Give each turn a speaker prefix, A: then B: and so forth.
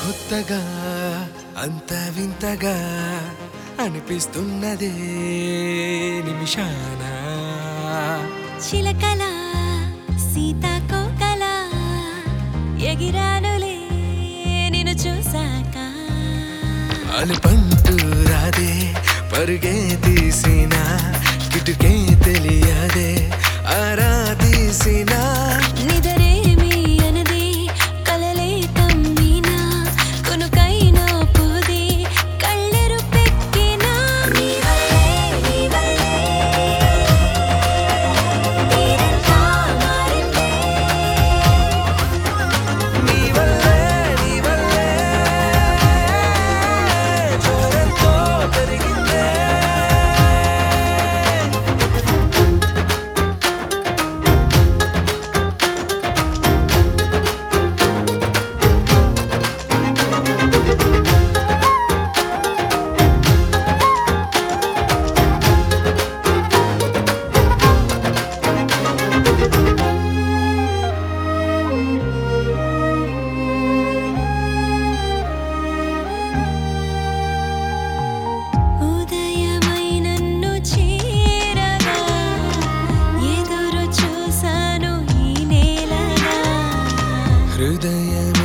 A: కొత్తగా అంత వింతగా అనిపిస్తున్నదే నిమిషాన
B: చిలకల సీతాకోకల ఎగిరానులే నిన్ను చూసాక
A: అలుపంటూ రాదే పరుగే తీసిన కిటుకే తెలియదే ఆరా తీసిన
B: నిదరేమి అనది కలలే కమ్మినా కొనుకైనా పోది కళ్ళెరు పెక్కినా నీ వల్లే, నీ వల్లే తీరంతా మారిందే.
A: నీ వల్లే నీ వల్లే జోరెంతో పెరిగిందే
B: ఉదయమై నన్ను చేరగా ఎదురు చూశాను ఈ నేలగా
A: హృదయం